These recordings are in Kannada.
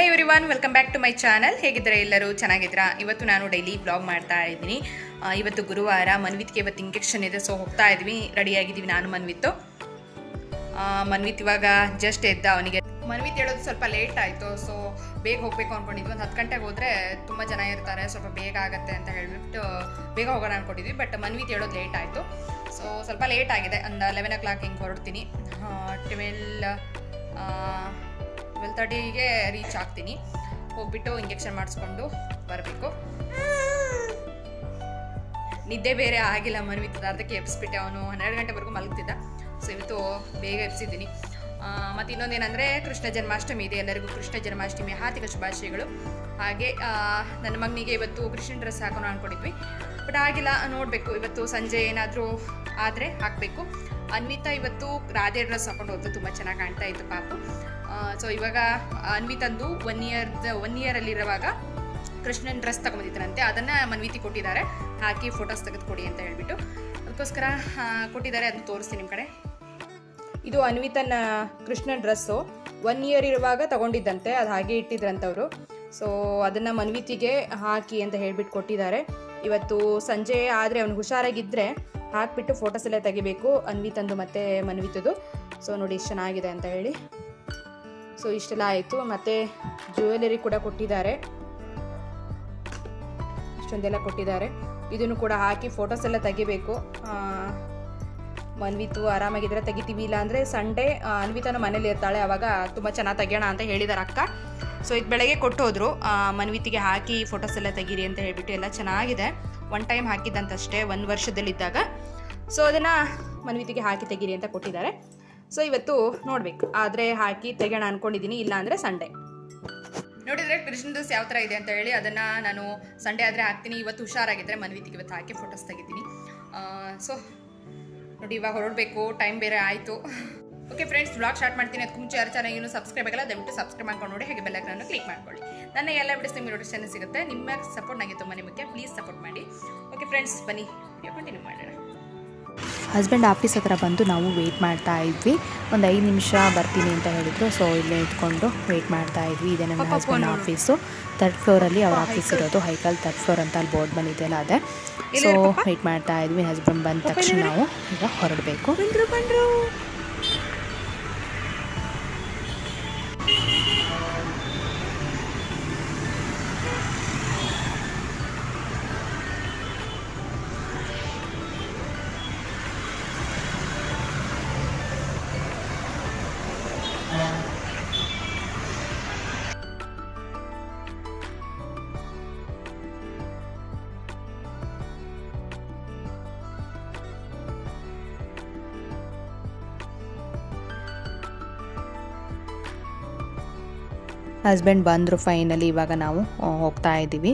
hello everyone welcome back to my channel ಹೇಗಿದ್ದಾರೆ ಎಲ್ಲರೂ ಚೆನ್ನಾಗಿದ್ರಾ ಇವತ್ತು ನಾನು ಡೈಲಿ ಬ್ಲಾಗ್ ಮಾಡ್ತಾ ಇದ್ದೀನಿ ಆ, ಇವತ್ತು ಗುರುವಾರ ಮನ್ವಿತ್ಗೆ ಇವತ್ತು ಇಂಜೆಕ್ಷನ್ ಇದೆ ಸೊ ಹೋಗ್ತಾ ಇದ್ವಿ ರೆಡಿಯಾಗಿದ್ದೀವಿ ನಾನು ಮನ್ವಿತ್ತು ಆ, ಮನ್ವಿತ್ ಇವಾಗ ಜಸ್ಟ್ ಎದ್ದ ಅವನಿಗೆ ಮನ್ವಿತ್ ಹೇಳೋದು ಸ್ವಲ್ಪ ಲೇಟ್ ಆಯಿತು ಸೊ ಬೇಗ ಹೋಗಬೇಕು ಅಂದ್ಕೊಂಡಿದ್ವಿ ಒಂದು ಹತ್ತು ಗಂಟೆಗೆ ಹೋದರೆ ತುಂಬ ಜನ ಇರ್ತಾರೆ ಸ್ವಲ್ಪ ಬೇಗ ಆಗತ್ತೆ ಅಂತ ಹೇಳ್ಬಿಟ್ಟು ಬೇಗ ಹೋಗೋಣ ಅಂದ್ಕೊಂಡಿದ್ವಿ ಬಟ್ ಮನ್ವಿತ್ ಹೇಳೋದು ಲೇಟ್ ಆಯಿತು ಸೊ ಸ್ವಲ್ಪ ಲೇಟ್ ಆಗಿದೆ ಒಂದು ಲೆವೆನ್ ಓ ಕ್ಲಾಕ್ ಹಿಂಗೆ ಹೊರಡ್ತೀನಿ ಟ್ವೆಲ್ ಟ್ವೆಲ್ ತರ್ಟಿಗೆ ರೀಚ್ ಆಗ್ತೀನಿ ಹೋಗ್ಬಿಟ್ಟು ಇಂಜೆಕ್ಷನ್ ಮಾಡಿಸ್ಕೊಂಡು ಬರಬೇಕು ನಿದ್ದೆ ಬೇರೆ ಆಗಿಲ್ಲ ಮನ್ವಿತ್ತದ ಅದಕ್ಕೆ ಎಬ್ಸ್ಬಿಟ್ಟೆ ಅವನು ಹನ್ನೆರಡು ಗಂಟೆವರೆಗೂ ಮಲಗ್ತಿದ್ದ ಸೊ ಇವತ್ತು ಬೇಗ ಎಬ್ಸಿದ್ದೀನಿ ಮತ್ತು ಇನ್ನೊಂದೇನೆಂದರೆ ಕೃಷ್ಣ ಜನ್ಮಾಷ್ಟಮಿ ಇದೆ ಎಲ್ಲರಿಗೂ ಕೃಷ್ಣ ಜನ್ಮಾಷ್ಟಮಿ ಹಾರ್ದಿಕ ಶುಭಾಶಯಗಳು ಹಾಗೆ ಆ, ನನ್ನ ಮಗನಿಗೆ ಇವತ್ತು ಕೃಷ್ಣ ಡ್ರೆಸ್ ಹಾಕೋಣ ಅಂದ್ಕೊಂಡಿದ್ವಿ ಬಟ್ ಆಗಿಲ್ಲ ನೋಡಬೇಕು ಇವತ್ತು ಸಂಜೆ ಏನಾದರೂ ಆದರೆ ಹಾಕಬೇಕು ಅನ್ವಿತಾ ಇವತ್ತು ರಾಧೆ ಡ್ರೆಸ್ ಹಾಕೊಂಡು ಹೋದ್ದು ತುಂಬ ಚೆನ್ನಾಗಿ ಕಾಣ್ತಾ ಇತ್ತು ಪಾಪು ಸೊ ಇವಾಗ ಅನ್ವಿತಂದು ಒನ್ ಇಯರ್ದ ಒನ್ ಇಯರಲ್ಲಿರುವಾಗ ಕೃಷ್ಣನ್ ಡ್ರೆಸ್ ತಗೊಂಡಿದ್ರಂತೆ ಅದನ್ನು ಮನ್ವಿತಿ ಕೊಟ್ಟಿದ್ದಾರೆ ಹಾಕಿ ಫೋಟೋಸ್ ತೆಗೆದು ಕೊಡಿ ಅಂತ ಹೇಳ್ಬಿಟ್ಟು ಅದಕ್ಕೋಸ್ಕರ ಆ, ಕೊಟ್ಟಿದ್ದಾರೆ ಅದನ್ನ ತೋರಿಸ್ತೀನಿ ನಿಮ್ಮ ಕಡೆ ಇದು ಅನ್ವಿತನ ಕೃಷ್ಣ ಡ್ರೆಸ್ಸು ಒನ್ ಇಯರ್ ಇರುವಾಗ ತಗೊಂಡಿದ್ದಂತೆ ಅದು ಹಾಗೆ ಇಟ್ಟಿದ್ರಂತವರು ಸೊ ಅದನ್ನು ಮನ್ವಿತಿಗೆ ಹಾಕಿ ಅಂತ ಹೇಳ್ಬಿಟ್ಟು ಕೊಟ್ಟಿದ್ದಾರೆ ಇವತ್ತು ಸಂಜೆ ಆದರೆ ಅವ್ನು ಹುಷಾರಾಗಿದ್ದರೆ ಹಾಕ್ಬಿಟ್ಟು ಫೋಟೋಸ್ ಎಲ್ಲ ತೆಗಿಬೇಕು ಅನ್ವಿತಂದು ಮತ್ತು ಮನ್ವಿತದು ಸೊ ನೋಡಿ ಎಷ್ಟು ಚೆನ್ನಾಗಿದೆ ಅಂತ ಹೇಳಿ ಸೊ ಇಷ್ಟೆಲ್ಲ ಆಯಿತು ಮತ್ತು ಜ್ಯುವೆಲರಿ ಕೂಡ ಕೊಟ್ಟಿದ್ದಾರೆ ಇಷ್ಟೊಂದೆಲ್ಲ ಕೊಟ್ಟಿದ್ದಾರೆ ಇದನ್ನು ಕೂಡ ಹಾಕಿ ಫೋಟೋಸ್ ಎಲ್ಲ ತೆಗಿಬೇಕು ಆ, ಮನ್ವಿತು ಆರಾಮಾಗಿದ್ರೆ ತೆಗಿತೀವಿ ಇಲ್ಲ ಅಂದರೆ ಸಂಡೇ ಅನ್ವಿತನ ಮನೇಲಿ ಇರ್ತಾಳೆ ಅವಾಗ ತುಂಬ ಚೆನ್ನಾಗಿ ತೆಗಿಯೋಣ ಅಂತ ಹೇಳಿದಾರೆ ಅಕ್ಕ ಸೊ ಇದು ಬೆಳಗ್ಗೆ ಕೊಟ್ಟು ಹೋದ್ರು ಆ, ಮನ್ವಿತಿಗೆ ಹಾಕಿ ಫೋಟೋಸ್ ಎಲ್ಲ ತೆಗೀರಿ ಅಂತ ಹೇಳ್ಬಿಟ್ಟು ಎಲ್ಲ ಚೆನ್ನಾಗಿದೆ ಒನ್ ಟೈಮ್ ಹಾಕಿದ್ದಂತಷ್ಟೇ ಒಂದು ವರ್ಷದಲ್ಲಿದ್ದಾಗ ಸೊ ಅದನ್ನು ಮನ್ವಿತಿಗೆ ಹಾಕಿ ತೆಗೀರಿ ಅಂತ ಕೊಟ್ಟಿದ್ದಾರೆ ಸೊ ಇವತ್ತು ನೋಡಬೇಕು ಆದರೆ ಹಾಕಿ ತೆಗೋಣ ಅಂದ್ಕೊಂಡಿದ್ದೀನಿ ಇಲ್ಲ ಅಂದರೆ ಸಂಡೇ ನೋಡಿದ್ರೆ ಕೃಷ್ಣ ಡ್ರೆಸ್ ಯಾವ ಥರ ಇದೆ ಅಂತ ಹೇಳಿ ಅದನ್ನು ನಾನು ಸಂಡೇ ಆದರೆ ಹಾಕ್ತೀನಿ ಇವತ್ತು ಹುಷಾರಾಗಿದ್ದರೆ ಮನ್ವಿತಿಗೆ ಇವತ್ತು ಹಾಕಿ ಫೋಟೋಸ್ ತೆಗಿತೀನಿ ಸೊ ನೋಡಿ ಇವಾಗ ಹೊರಡಬೇಕು ಟೈಮ್ ಬೇರೆ ಆಯಿತು ಓಕೆ ಫ್ರೆಂಡ್ಸ್ ಬ್ಲಾಗ್ ಸ್ಟಾರ್ಟ್ ಮಾಡ್ತೀನಿ ಅದಕ್ಕೆ ಮುಂಚೆ ಯಾರು ಚೆನ್ನಾಗಿ ಇನ್ನೂ ಸಬ್ಸ್ಕ್ರೈಬ್ ಆಗಲ್ಲ ದಯವಿಟ್ಟು ಸಬ್ಸ್ಕ್ರೈಬ್ ಮಾಡ್ಕೊಂಡು ನೋಡಿ ಹಾಗೆ ಬೆಲ್ಲಕ್ಕನ್ನು ಕ್ಲಿಕ್ ಮಾಡ್ಕೊಳ್ಳಿ ನನ್ನ ಎಲ್ಲ ವಿಡಿಯೋಸ್ ನಿಮಗೆ ನೋಟಿಫಿಕೇಶನ್ ಸಿಗುತ್ತೆ ನಿಮ್ಮ ಸಪೋರ್ಟ್ ನನಗೆ ತುಂಬಾ ಮುಖ್ಯ ಪ್ಲೀಸ್ ಸಪೋರ್ಟ್ ಮಾಡಿ ಓಕೆ ಫ್ರೆಂಡ್ಸ್ ಬನ್ನಿ ಕಂಟಿನ್ಯೂ ಮಾಡೋಣ ಹಸ್ಬೆಂಡ್ ಆಫೀಸ್ ಹತ್ರ ಬಂದು ನಾವು ವೆಯ್ಟ್ ಮಾಡ್ತಾ ಇದ್ವಿ ಒಂದು ಐದು ನಿಮಿಷ ಬರ್ತೀನಿ ಅಂತ ಹೇಳಿದ್ರು ಸೊ ಇಲ್ಲೇ ಇಟ್ಕೊಂಡು ವೆಯ್ಟ್ ಮಾಡ್ತಾ ಇದ್ವಿ ಇದೆ ನನ್ನ ಹಸ್ಬೆಂಡ್ ಆಫೀಸು ತರ್ಡ್ ಫ್ಲೋರಲ್ಲಿ ಅವ್ರ ಆಫೀಸ್ ಇರೋದು ಹೈಕಲ್ ತರ್ಡ್ ಫ್ಲೋರ್ ಅಂತ ಅಲ್ಲಿ ಬೋರ್ಡ್ ಬಂದಿದೆಯಲ್ಲ ಅದೇ ಸೊ ವೆಯ್ಟ್ ಮಾಡ್ತಾ ಇದ್ವಿ ಹಸ್ಬೆಂಡ್ ಬಂದ ತಕ್ಷಣ ನಾವು ಈಗ ಹೊರಡಬೇಕು ಹಸ್ಬೆಂಡ್ ಬಂದರು ಫೈನಲಿ ಇವಾಗ ನಾವು ಆ, ಹೋಗ್ತಾ ಇದ್ದೀವಿ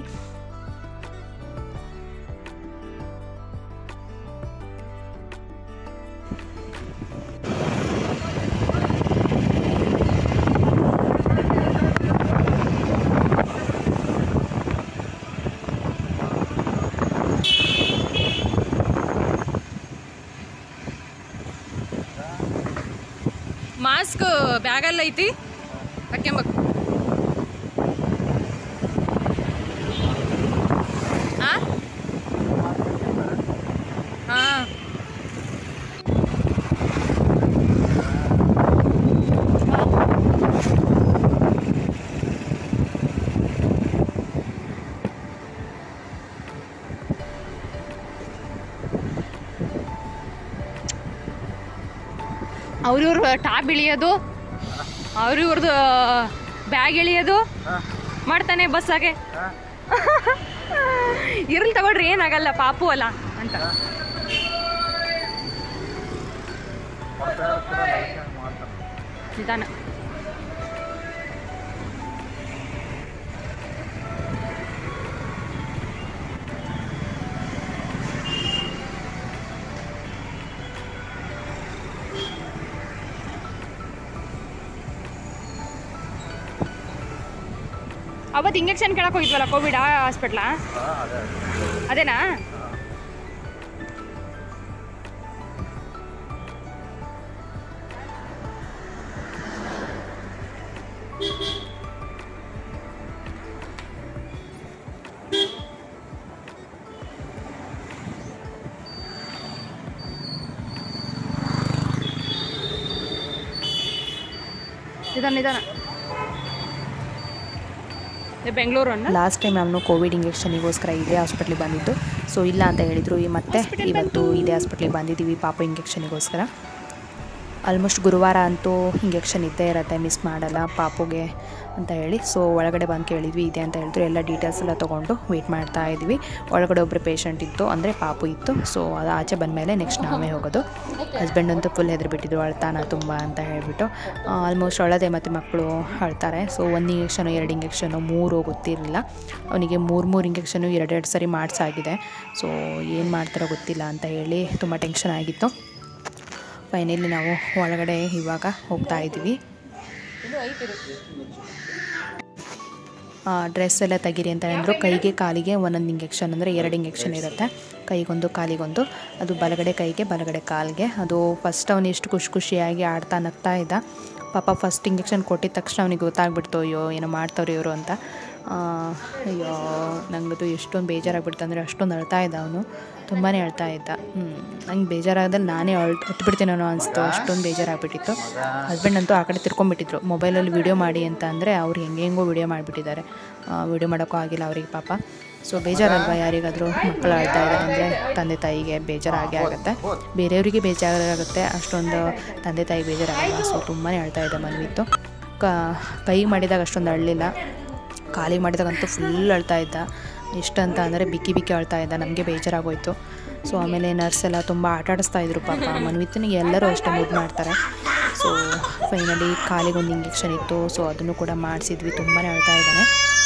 ಮಾಸ್ಕ್ ಬ್ಯಾಗಲ್ಲ ಐತಿ ಹಾಕ್ಯಂಬೇಕು ಹಾ ಹಾ ಅವ್ರಿವ್ರ ಟಾಪ್ ಇಳಿಯೋದು ಅವ್ರಿವ್ರದ್ದು ಬ್ಯಾಗ್ ಇಳಿಯೋದು ಮಾಡ್ತಾನೆ ಬಸ್ಸಾಗೆ ಇರ್ಲಿ ತಗೊಳ್ರಿ ಏನಾಗಲ್ಲ ಪಾಪು ಅಲ್ಲ ಅಂತ ನಿಧಾನ ಅವತ್ತು ಇಂಜೆಕ್ಷನ್ ಕೇಳಕ್ ಹೋಗಿದ್ವಲ್ಲ ಕೋವಿಡ್ ಹಾಸ್ಪಿಟ್ಲಾ ಅದೇನಾ ನಿಧಾನ ನಿಧಾನ ಬೆಂಗಳೂರು ಅನ್ನ ಲಾಸ್ಟ್ ಟೈಮ್ ನಾನು ಕೋವಿಡ್ ಇಂಜೆಕ್ಷನಿಗೋಸ್ಕರ ಇದೇ ಹಾಸ್ಪಿಟ್ಲಿಗೆ ಬಂದಿದ್ದು ಸೊ ಇಲ್ಲ ಅಂತ ಹೇಳಿದರು ಈ ಮತ್ತೆ ಇವತ್ತು ಇದೇ ಹಾಸ್ಪಿಟ್ಲಿಗೆ ಬಂದಿದ್ದೀವಿ ಪಾಪ ಇಂಜೆಕ್ಷನಿಗೋಸ್ಕರ ಆಲ್ಮೋಸ್ಟ್ ಗುರುವಾರ ಅಂತೂ ಇಂಜೆಕ್ಷನ್ ಇದ್ದೇ ಇರುತ್ತೆ ಮಿಸ್ ಮಾಡಲ್ಲ ಪಾಪುಗೆ ಅಂತ ಹೇಳಿ ಸೊ ಒಳಗಡೆ ಬಂದು ಕೇಳಿದ್ವಿ ಇದೆ ಅಂತ ಹೇಳಿದ್ರು ಎಲ್ಲ ಡೀಟೇಲ್ಸ್ ಎಲ್ಲ ತೊಗೊಂಡು ವೆಯ್ಟ್ ಮಾಡ್ತಾ ಇದ್ವಿ ಒಳಗಡೆ ಒಬ್ಬರು ಪೇಷಂಟ್ ಇತ್ತು ಅಂದರೆ ಪಾಪು ಇತ್ತು ಸೊ ಅದು ಆಚೆ ಬಂದಮೇಲೆ ನೆಕ್ಸ್ಟ್ ನಾವೇ ಹೋಗೋದು ಹಸ್ಬೆಂಡ್ ಅಂತೂ ಫುಲ್ ಹೆದರ್ಬಿಟ್ಟಿದ್ರು ಅಳ್ತಾನ ತುಂಬ ಅಂತ ಹೇಳಿಬಿಟ್ಟು ಆಲ್ಮೋಸ್ಟ್ ಅಳದೆ ಮತ್ತು ಮಕ್ಕಳು ಅಳ್ತಾರೆ ಸೊ ಒಂದು ಇಂಜೆಕ್ಷನು ಎರಡು ಇಂಜೆಕ್ಷನು ಮೂರು ಗೊತ್ತಿರಲಿಲ್ಲ ಅವನಿಗೆ ಮೂರು ಮೂರು ಇಂಜೆಕ್ಷನು ಎರಡೆರಡು ಸರಿ ಮಾಡಿಸಾಗಿದೆ ಸೊ ಏನು ಮಾಡ್ತಾರೋ ಗೊತ್ತಿಲ್ಲ ಅಂತ ಹೇಳಿ ತುಂಬ ಟೆನ್ಷನ್ ಆಗಿತ್ತು ಫೈನಲಿ ನಾವು ಒಳಗಡೆ ಇವಾಗ ಹೋಗ್ತಾ ಇದ್ದೀವಿ ಡ್ರೆಸ್ ಎಲ್ಲ ತೆಗೀರಿ ಅಂತ ಹೇಳಿದ್ರು ಕೈಗೆ ಕಾಲಿಗೆ ಒಂದೊಂದು ಇಂಜೆಕ್ಷನ್ ಅಂದರೆ ಎರಡು ಇಂಜೆಕ್ಷನ್ ಇರುತ್ತೆ ಕೈಗೊಂದು ಕಾಲಿಗೊಂದು ಅದು ಬಲಗಡೆ ಕೈಗೆ ಬಲಗಡೆ ಕಾಲಿಗೆ ಅದು ಫಸ್ಟ್ ಅವನು ಎಷ್ಟು ಖುಷಿ ಖುಷಿಯಾಗಿ ಆಡ್ತಾ ನಗ್ತಾ ಇದ್ದ ಪಾಪ ಫಸ್ಟ್ ಇಂಜೆಕ್ಷನ್ ಕೊಟ್ಟಿದ ತಕ್ಷಣ ಅವನಿಗೆ ಗೊತ್ತಾಗ್ಬಿಡ್ತು ಅಯ್ಯೋ ಏನೋ ಮಾಡ್ತವ್ರೆ ಇವರು ಅಂತ ಆ, ಅಯ್ಯೋ ನಂಗದು ಎಷ್ಟೊಂದು ಬೇಜಾರಾಗ್ಬಿಡ್ತು ಅಂದರೆ ಅಷ್ಟೊಂದು ಅಳ್ತಾ ಇದ್ದ ಅವನು ತುಂಬಾ ಅಳ್ತಾ ಇದ್ದ ನಂಗೆ ಬೇಜಾರಾಗದಲ್ಲಿ ನಾನೇ ಅಳ್ ಹತ್ಬಿಡ್ತೀನೋ ಅನಿಸ್ತು ಅಷ್ಟೊಂದು ಬೇಜಾರಾಗ್ಬಿಟ್ಟಿತ್ತು ಹಸ್ಬೆಂಡ್ ಅಂತೂ ಆ ಕಡೆ ತಿರ್ಕೊಂಡ್ಬಿಟ್ಟಿದ್ರು ಮೊಬೈಲಲ್ಲಿ ವಿಡಿಯೋ ಮಾಡಿ ಅಂತ ಅಂದರೆ ಅವ್ರು ಹೆಂಗೆ ಹೆಂಗೋ ವಿಡಿಯೋ ಮಾಡಿಬಿಟ್ಟಿದ್ದಾರೆ ವಿಡಿಯೋ ಮಾಡೋಕ್ಕೂ ಆಗಿಲ್ಲ ಅವರಿಗೆ ಪಾಪ ಸೊ ಬೇಜಾರಲ್ವಾ ಯಾರಿಗಾದರೂ ಮಕ್ಕಳು ಅಳ್ತಾ ಇದ್ದಾರೆ ಅಂದರೆ ತಂದೆ ತಾಯಿಗೆ ಬೇಜಾರಾಗೇ ಆಗುತ್ತೆ ಬೇರೆಯವರಿಗೆ ಬೇಜಾರಾಗುತ್ತೆ ಅಷ್ಟೊಂದು ತಂದೆ ತಾಯಿ ಬೇಜಾರಾಗಲ್ಲ ಸೊ ತುಂಬಾ ಅಳ್ತಾ ಇದ್ದ ಮನವಿತ್ತು ಕ ಕೈ ಮಾಡಿದಾಗ ಅಷ್ಟೊಂದು ಅಳಲಿಲ್ಲ ಖಾಲಿ ಮಾಡಿದಾಗಂತೂ ಫುಲ್ ಅಳ್ತಾ ಇದ್ದ ಎಷ್ಟಂತ ಅಂದರೆ ಬಿಕ್ಕಿ ಬಿಕ್ಕಿ ಅಳ್ತಾ ಇದ್ದ ನಮಗೆ ಬೇಜಾರಾಗೋಯ್ತು ಸೊ ಆಮೇಲೆ ನರ್ಸ್ ಎಲ್ಲ ತುಂಬ ಆಟ ಆಡಿಸ್ತಾ ಇದ್ರು ಪಾಪ ಮನ್ವಿತ್ತನಿಗೆ ಎಲ್ಲರೂ ಅಷ್ಟೇ ಮುದ್ದು ಮಾಡ್ತಾರೆ ಸೊ ಫೈನಲಿ ಕಾಲಿಗೊಂದು ಇಂಜೆಕ್ಷನ್ ಇತ್ತು ಸೊ ಅದನ್ನು ಕೂಡ ಮಾಡಿಸಿದ್ವಿ ತುಂಬಾ ಅಳ್ತಾ ಇದ್ದಾನೆ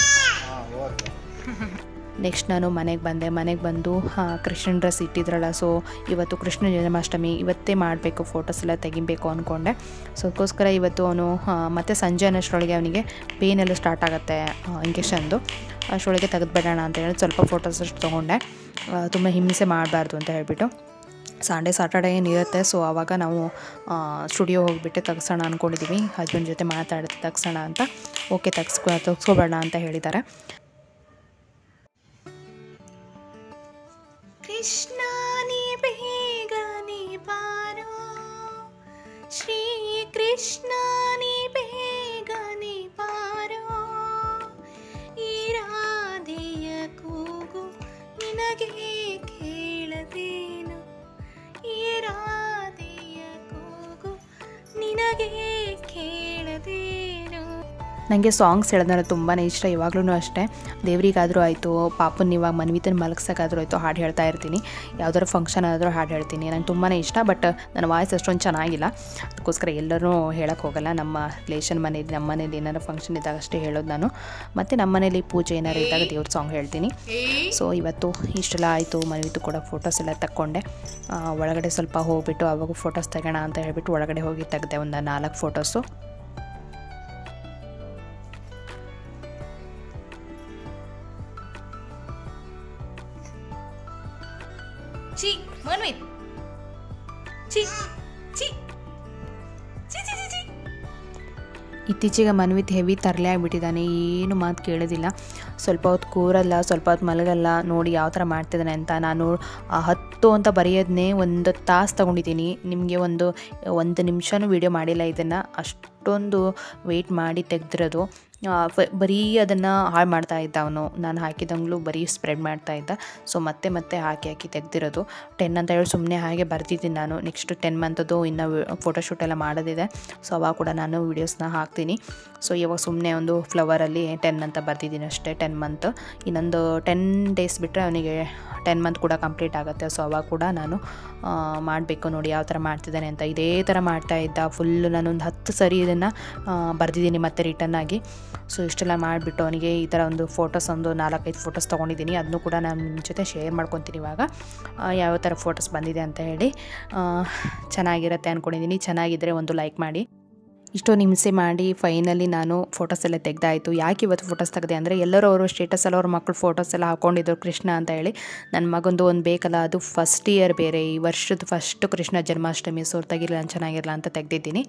ನೆಕ್ಸ್ಟ್ ನಾನು ಮನೆಗೆ ಬಂದೆ ಮನೆಗೆ ಬಂದು ಆ, ಕೃಷ್ಣನ ಡ್ರೆಸ್ ಇಟ್ಟಿದ್ರಲ್ಲ ಸೊ ಇವತ್ತು ಕೃಷ್ಣ ಜನ್ಮಾಷ್ಟಮಿ ಇವತ್ತೇ ಮಾಡಬೇಕು ಫೋಟೋಸ್ ಎಲ್ಲ ತೆಗಿಬೇಕು ಅಂದ್ಕೊಂಡೆ ಸೊ ಅದಕ್ಕೋಸ್ಕರ ಇವತ್ತು ಅವನು ಆ, ಮತ್ತೆ ಸಂಜೆ ಅನ್ನೋಷ್ಟರೊಳಗೆ ಅವನಿಗೆ ಪೇನ್ ಎಲ್ಲ ಸ್ಟಾರ್ಟ್ ಆಗುತ್ತೆ ಇಂಜೆಕ್ಷನ್ದು ಅಷ್ಟರೊಳಗೆ ತೆಗೆದುಬಿಡೋಣ ಅಂತ ಹೇಳಿ ಸ್ವಲ್ಪ ಫೋಟೋಸ್ ಅಷ್ಟು ತೊಗೊಂಡೆ ತುಂಬ ಹಿಂಸೆ ಮಾಡಬಾರ್ದು ಅಂತ ಹೇಳ್ಬಿಟ್ಟು ಸಂಡೇ ಸಾಟರ್ಡೇ ಏನಿರುತ್ತೆ ಸೊ ಆವಾಗ ನಾವು ಸ್ಟುಡಿಯೋ ಹೋಗಿಬಿಟ್ಟು ತೆಗ್ಸೋಣ ಅಂದ್ಕೊಂಡಿದ್ದೀವಿ ಹಸ್ಬೆಂಡ್ ಜೊತೆ ಮಾತಾಡಿ ತೆಗ್ಸೋಣ ಅಂತ ಓಕೆ ತೆಗ್ಸ್ಕೊ ತೆಗ್ಸ್ಕೊಬೇಡ ಅಂತ ಹೇಳಿದ್ದಾರೆ ಕೃಷ್ಣ ನೀ ಬೇಗನೆ ಬಾರೋ ಶ್ರೀ ಕೃಷ್ಣ ನೀ ಬೇಗನೆ ಬಾರೋ ಈ ರಾಧೆಯ ಕೂಗು ನಿನಗೆ ಕೇಳದೇನು ಈ ರಾಧೆಯ ಕೂಗು ನಿನಗೆ ಕೇಳದೇನು ನನಗೆ ಸಾಂಗ್ಸ್ ಹೇಳೋದಂದ್ರೆ ತುಂಬಾ ಇಷ್ಟ ಇವಾಗಲೂ ಅಷ್ಟೇ ದೇವರಿಗಾದರೂ ಆಯಿತು ಪಾಪನ ಇವಾಗ ಮನ್ವಿತನ ಮಲಗ್ಸೋಕ್ಕಾದ್ರೂ ಆಯಿತು ಹಾಡು ಹೇಳ್ತಾ ಇರ್ತೀನಿ ಯಾವ್ದಾದ್ರು ಫಂಕ್ಷನ್ ಆದರೂ ಹಾಡು ಹೇಳ್ತೀನಿ ನಂಗೆ ತುಂಬಾ ಇಷ್ಟ ಬಟ್ ನನ್ನ ವಾಯ್ಸ್ ಅಷ್ಟೊಂದು ಚೆನ್ನಾಗಿಲ್ಲ ಅದಕ್ಕೋಸ್ಕರ ಎಲ್ಲರೂ ಹೇಳೋಕ್ಕೆ ಹೋಗಲ್ಲ ನಮ್ಮ ರಿಲೇಷನ್ ಮನೇಲಿ ನಮ್ಮ ಮನೇಲಿ ಏನಾರು ಫಂಕ್ಷನ್ ಇದ್ದಾಗ ಅಷ್ಟೇ ಹೇಳೋದು ನಾನು ಮತ್ತು ನಮ್ಮ ಮನೇಲಿ ಪೂಜೆ ಏನಾರು ಇದ್ದಾಗ ದೇವ್ರ ಸಾಂಗ್ ಹೇಳ್ತೀನಿ ಸೊ ಇವತ್ತು ಇಷ್ಟೆಲ್ಲ ಆಯಿತು ಮನೆವಿತ್ತು ಕೂಡ ಫೋಟೋಸ್ ಎಲ್ಲ ತಕ್ಕೊಂಡೆ ಆ, ಒಳಗಡೆ ಸ್ವಲ್ಪ ಹೋಗ್ಬಿಟ್ಟು ಅವಾಗ ಫೋಟೋಸ್ ತೆಗೋಣ ಅಂತ ಹೇಳ್ಬಿಟ್ಟು ಒಳಗಡೆ ಹೋಗಿ ತೆಗೆದೆ ಒಂದು ನಾಲ್ಕು ಫೋಟೋಸು ಛೀ ಮನ್ವಿತ್ ಛೀ ಛೀ ಛೀ ಛೀ ಛೀ ಛೀ ಇತ್ತೀಚೆಗೆ ಮನ್ವಿತ್ ಹೆವಿ ತರಲೆ ಆಗಿಬಿಟ್ಟಿದ್ದಾನೆ ಏನು ಮಾತು ಕೇಳೋದಿಲ್ಲ ಸ್ವಲ್ಪ ಹೊತ್ತು ಕೂರಲ್ಲ ಸ್ವಲ್ಪ ಹೊತ್ತು ಮಲಗಲ್ಲ ನೋಡಿ ಯಾವ ಥರ ಮಾಡ್ತಿದ್ದಾನೆ ಅಂತ ನಾನು ಆ ಹತ್ತು ಅಂತ ಬರೆಯೋದನ್ನೇ ಒಂದು ತಾಸು ತೊಗೊಂಡಿದ್ದೀನಿ ನಿಮಗೆ ಒಂದು ಒಂದು ನಿಮಿಷನೂ ವೀಡಿಯೋ ಮಾಡಿಲ್ಲ ಇದನ್ನು ಅಷ್ಟೊಂದು ವೆಯ್ಟ್ ಮಾಡಿ ತೆಗೆದಿರೋದು ಆ, ಫ- ಬರೀ ಅದನ್ನು ಹಾಳು ಮಾಡ್ತಾ ಇದ್ದ ಅವನು ನಾನು ಹಾಕಿದಂಗ್ಲೂ ಬರೀ ಸ್ಪ್ರೆಡ್ ಮಾಡ್ತಾ ಇದ್ದ ಸೊ ಮತ್ತೆ ಮತ್ತೆ ಹಾಕಿ ಹಾಕಿ ತೆಗೆದಿರೋದು ಟೆನ್ ಅಂತ ಹೇಳಿ ಸುಮ್ಮನೆ ಹಾಗೆ ಬರ್ತಿದ್ದೀನಿ ನಾನು ನೆಕ್ಸ್ಟ್ ಟೆನ್ ಮಂತದ್ದು ಇನ್ನು ಫೋಟೋಶೂಟ್ ಎಲ್ಲ ಮಾಡೋದಿದೆ ಸೊ ಅವಾಗ ಕೂಡ ನಾನು ವೀಡಿಯೋಸ್ನ ಹಾಕ್ತೀನಿ ಸೊ ಇವಾಗ ಸುಮ್ಮನೆ ಒಂದು ಫ್ಲವರಲ್ಲಿ ಟೆನ್ ಅಂತ ಬರ್ತಿದ್ದೀನಿ ಅಷ್ಟೇ ಟೆನ್ ಮಂತ್ ಇನ್ನೊಂದು ಟೆನ್ ಡೇಸ್ ಬಿಟ್ಟರೆ ಅವನಿಗೆ ಟೆನ್ ಮಂತ್ ಕೂಡ ಕಂಪ್ಲೀಟ್ ಆಗುತ್ತೆ ಸೊ ಅವಾಗ ಕೂಡ ನಾನು ಮಾಡಬೇಕು ನೋಡಿ ಯಾವ ಥರ ಮಾಡ್ತಿದ್ದಾನೆ ಅಂತ ಇದೇ ಥರ ಮಾಡ್ತಾ ಇದ್ದ ಫುಲ್ಲು ನಾನೊಂದು ಹತ್ತು ಸರಿ ಇದನ್ನು ಬರೆದಿದ್ದೀನಿ ಮತ್ತೆ ರಿಟರ್ನ್ ಆಗಿ ಸೊ ಇಷ್ಟೆಲ್ಲ ಮಾಡಿಬಿಟ್ಟು ಅವನಿಗೆ ಈ ಥರ ಒಂದು ಫೋಟೋಸ್ ಒಂದು ನಾಲ್ಕೈದು ಫೋಟೋಸ್ ತೊಗೊಂಡಿದ್ದೀನಿ ಅದನ್ನು ಕೂಡ ನಾನು ನಿಮ್ಮ ಜೊತೆ ಶೇರ್ ಮಾಡ್ಕೊತೀನಿ ಇವಾಗ ಆ, ಯಾವ ಥರ ಫೋಟೋಸ್ ಬಂದಿದೆ ಅಂತ ಹೇಳಿ ಆ, ಚೆನ್ನಾಗಿರುತ್ತೆ ಅಂದ್ಕೊಂಡಿದ್ದೀನಿ ಚೆನ್ನಾಗಿದ್ದರೆ ಒಂದು ಲೈಕ್ ಮಾಡಿ ಇಷ್ಟೊಂದು ಹಿಂಸೆ ಮಾಡಿ ಫೈನಲಿ ನಾನು ಫೋಟೋಸ್ ಎಲ್ಲ ತೆಗ್ದಾಯಿತು ಯಾಕೆ ಇವತ್ತು ಫೋಟೋಸ್ ತೆಗೆದೆ ಅಂದರೆ ಎಲ್ಲರೂ ಅವರು ಸ್ಟೇಟಸಲ್ಲಿ ಅವ್ರ ಮಕ್ಕಳು ಫೋಟೋಸ್ ಎಲ್ಲ ಹಾಕ್ಕೊಂಡಿದ್ರು ಕೃಷ್ಣ ಅಂತ ಹೇಳಿ ನನ್ನ ಮಗಂದು ಒಂದು ಬೇಕಲ್ಲ ಅದು ಫಸ್ಟ್ ಇಯರ್ ಬೇರೆ ಈ ವರ್ಷದ ಫಸ್ಟ್ ಕೃಷ್ಣ ಜನ್ಮಾಷ್ಟಮಿ ಸೊ ತೆಗಿಲ್ಲ ಚೆನ್ನಾಗಿರಲ್ಲ ಅಂತ ತೆಗ್ದಿದ್ದೀನಿ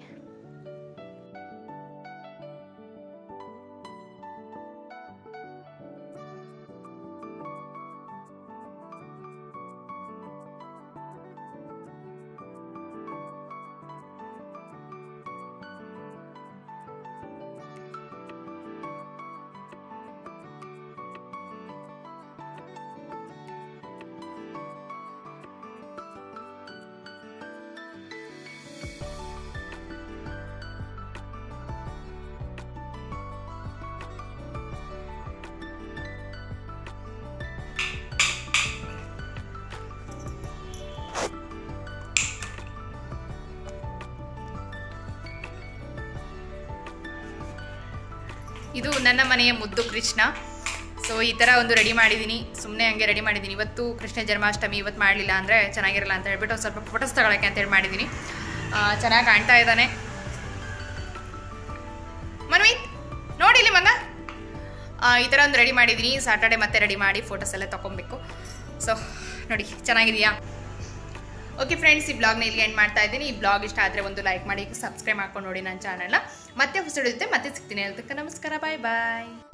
ಇದು ನನ್ನ ಮನೆಯ ಮುದ್ದು ಕೃಷ್ಣ ಸೊ ಈ ಥರ ಒಂದು ರೆಡಿ ಮಾಡಿದ್ದೀನಿ ಸುಮ್ಮನೆ ಹಂಗೆ ರೆಡಿ ಮಾಡಿದ್ದೀನಿ ಇವತ್ತು ಕೃಷ್ಣ ಜನ್ಮಾಷ್ಟಮಿ ಇವತ್ತು ಮಾಡಲಿಲ್ಲ ಅಂದರೆ ಚೆನ್ನಾಗಿರಲ್ಲ ಅಂತ ಹೇಳ್ಬಿಟ್ಟು ಒಂದು ಸ್ವಲ್ಪ ಫೋಟೋಸ್ ತಗೊಳಕ್ಕೆ ಅಂತೇಳಿ ಮಾಡಿದ್ದೀನಿ ಚೆನ್ನಾಗಿ ಕಾಣ್ತಾ ಇದ್ದಾನೆ ಮನ್ವಿತ್ ನೋಡಿ ಇಲ್ಲಿ ಮಗ ಆ, ಈ ಥರ ಒಂದು ರೆಡಿ ಮಾಡಿದ್ದೀನಿ ಸಾಟರ್ಡೆ ಮತ್ತೆ ರೆಡಿ ಮಾಡಿ ಫೋಟೋಸ್ ಎಲ್ಲ ತೊಗೊಬೇಕು ಸೊ ನೋಡಿ ಚೆನ್ನಾಗಿದೆಯಾ ಓಕೆ ಫ್ರೆಂಡ್ಸ್ ಈ ಬ್ಲಾಗ್ನ ಇಲ್ಲಿ ಎಂಡ್ ಮಾಡ್ತಾ ಇದ್ದೀನಿ ಈ ಬ್ಲಾಗ್ ಇಷ್ಟ ಆದರೆ ಒಂದು ಲೈಕ್ ಮಾಡಿ ಸಬ್ಸ್ಕ್ರೈಬ್ ಮಾಡ್ಕೊಂಡು ನೋಡಿ ನನ್ನ ಚಾನಲ್ನ ಮತ್ತೆ ಹೊಸ ಜೊತೆ ಮತ್ತೆ ಸಿಗ್ತೀನಿ ಅದಕ್ಕೆ ನಮಸ್ಕಾರ ಬಾಯ್ ಬಾಯ್